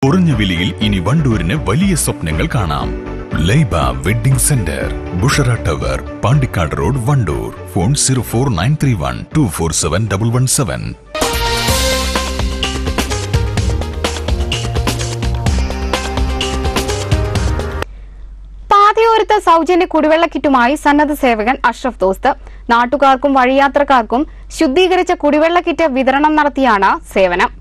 കുറഞ്ഞ വിലയിൽ ഇനി വണ്ടൂരിന് വലിയ സ്വപ്നങ്ങൾ കാണാം Laiba wedding centre Bushra tower Pandikkad road Wandoor phone zero four nine three one two four seven double one seven പാതയോരത്ത് സൗജന്യ കുടിവെള്ള കിറ്റുമായി സന്നദ്ധ സേവകൻ അഷ്റഫ് ദോസ്ത് നാട്ടുകാർക്കും വഴിയാത്രക്കാർക്കും ശുദ്ധീകരിച്ച കുടിവെള്ള കിറ്റ് വിതരണം നടത്തിയാണ് സേവനം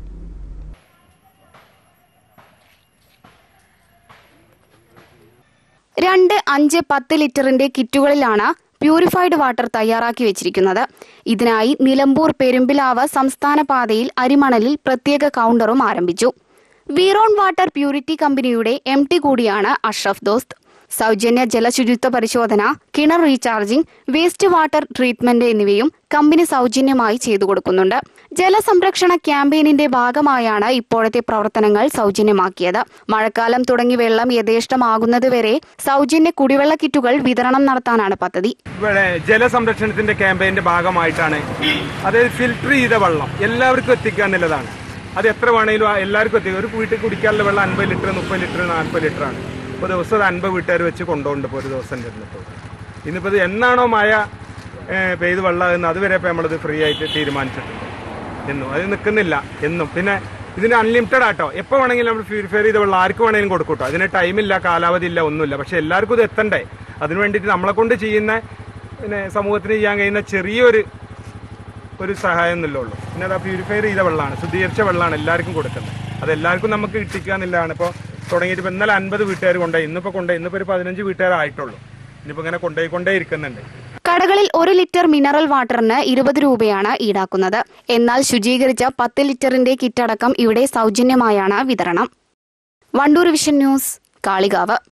രണ്ട് അഞ്ച് പത്ത് ലിറ്ററിന്റെ കിറ്റുകളിലാണ് പ്യൂരിഫൈഡ് വാട്ടർ തയ്യാറാക്കി വെച്ചിരിക്കുന്നത് ഇതിനായി നിലമ്പൂർ പെരുമ്പിലാവ് സംസ്ഥാന പാതയിൽ അരിമണലിൽ പ്രത്യേക കൗണ്ടറും ആരംഭിച്ചു വീറോൺ വാട്ടർ പ്യൂരിറ്റി കമ്പനിയുടെ എം ടി കൂടിയാണ് അഷ്റഫ് ദോസ്ത് സൗജന്യ ജലശുചിത്വ പരിശോധന കിണർ റീചാർജിംഗ് വേസ്റ്റ് വാട്ടർ ട്രീറ്റ്മെന്റ് എന്നിവയും കമ്പനി സൗജന്യമായി ചെയ്തു കൊടുക്കുന്നുണ്ട് ജലസംരക്ഷണ ക്യാമ്പയിനിന്റെ ഭാഗമായാണ് ഇപ്പോഴത്തെ പ്രവർത്തനങ്ങൾ സൗജന്യമാക്കിയത് മഴക്കാലം തുടങ്ങി വെള്ളം യഥേഷ്ടമാകുന്നതുവരെ സൗജന്യ കുടിവെള്ള കിറ്റുകൾ വിതരണം നടത്താനാണ് പദ്ധതി ഇവിടെ ജലസംരക്ഷണത്തിന്റെ ക്യാമ്പയിന്റെ ഭാഗമായിട്ടാണ് അതായത് ഫിൽട്ടർ ചെയ്ത വെള്ളം എല്ലാവർക്കും എത്തിക്കുക എന്നുള്ളതാണ് അത് എത്ര വേണേലും ആ എല്ലാവർക്കും എത്തിക്കുക ഒരു വീട്ടിൽ കുടിക്കാനുള്ള വെള്ളം അൻപത് ലിറ്റർ മുപ്പത് ലിറ്റർ നാൽപ്പത് ലിറ്റർ ആണ് ഇപ്പോൾ ദിവസം അത് അൻപത് വീട്ടുകാർ വെച്ച് കൊണ്ടുപോകുന്നുണ്ട് ഇപ്പോൾ ഒരു ദിവസം ഇരുന്നിപ്പോൾ ഇന്നിപ്പോൾ ഇത് എന്നാണോ മഴ ഏഹ്, പെയ്ത് വെള്ളമാകുന്നത് അതുവരെ ഇപ്പോൾ നമ്മളത് ഫ്രീ ആയിട്ട് തീരുമാനിച്ചിട്ടുണ്ട് എന്നും അത് നിൽക്കുന്നില്ല എന്നും പിന്നെ ഇതിന് അൺലിമിറ്റഡ് ആട്ടോ എപ്പോൾ വേണമെങ്കിലും നമ്മൾ പ്യൂരിഫൈ ചെയ്ത വെള്ളം ആർക്ക് വേണമെങ്കിലും കൊടുക്കൂട്ടോ അതിന് ടൈമില്ല കാലാവധി ഇല്ല ഒന്നുമില്ല പക്ഷെ എല്ലാവർക്കും ഇത് എത്തണ്ടേ അതിന് വേണ്ടിയിട്ട് നമ്മളെ കൊണ്ട് ചെയ്യുന്ന പിന്നെ സമൂഹത്തിന് ചെയ്യാൻ കഴിയുന്ന ചെറിയൊരു ഒരു സഹായം എന്നല്ലേ ഉള്ളൂ പിന്നെ അത് പ്യൂരിഫൈ ചെയ്ത വെള്ളമാണ് ശുദ്ധീകരിച്ച വെള്ളമാണ് എല്ലാവർക്കും കൊടുക്കുന്നത് അത് എല്ലാവർക്കും നമുക്ക് കിട്ടിക്കുക എന്നുള്ളതാണ് ഇപ്പോൾ തുടങ്ങിയിട്ട് ഇപ്പോൾ ഇന്നലെ അൻപത് വീട്ടുകാർ കൊണ്ടുപോയി ഇന്നിപ്പോൾ കൊണ്ടുപോയി ഇന്നിപ്പോൾ ഒരു പതിനഞ്ച് വീട്ടുകാരായിട്ടുള്ളൂ ഇനിയിപ്പോൾ ഇങ്ങനെ കൊണ്ടുപോയി കൊണ്ടേ ഇരിക്കുന്നുണ്ട് കടകളിൽ ഒരു ലിറ്റർ മിനറൽ വാട്ടറിന് ഇരുപത് രൂപയാണ് ഈടാക്കുന്നത് എന്നാൽ ശുചീകരിച്ച പത്ത് ലിറ്ററിന്റെ കിറ്റടക്കം ഇവിടെ സൗജന്യമായാണ് വിതരണം വണ്ടൂർ വിഷൻ ന്യൂസ് കാളികാവ്